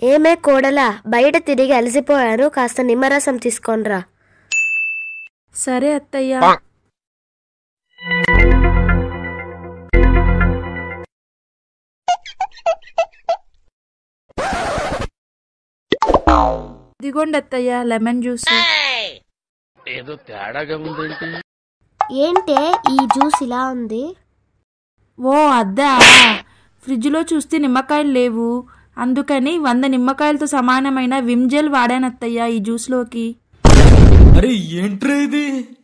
ఏమే కోడలా బయట తిరిగి అలసిపోయాను కాస్త నిమ్మరసం తీసుకోనరా సరే అత్తయ్య ఇదిగోండి అత్తయ్య లెమన్ జ్యూస్ ఏదో తేడాగా ఉందేంటి ఏంటే ఈ జ్యూస్ ఇలా ఉంది ఓ అద్దా ఫ్రిడ్జ్లో చూస్తే నిమ్మకాయలు లేవు అందుకని వంద నిమ్మకాయలతో సమానమైన విమ్ జెల్ వాడాను అత్తయ్య ఈ జ్యూస్లోకి అరే ఏంట్రా ఇది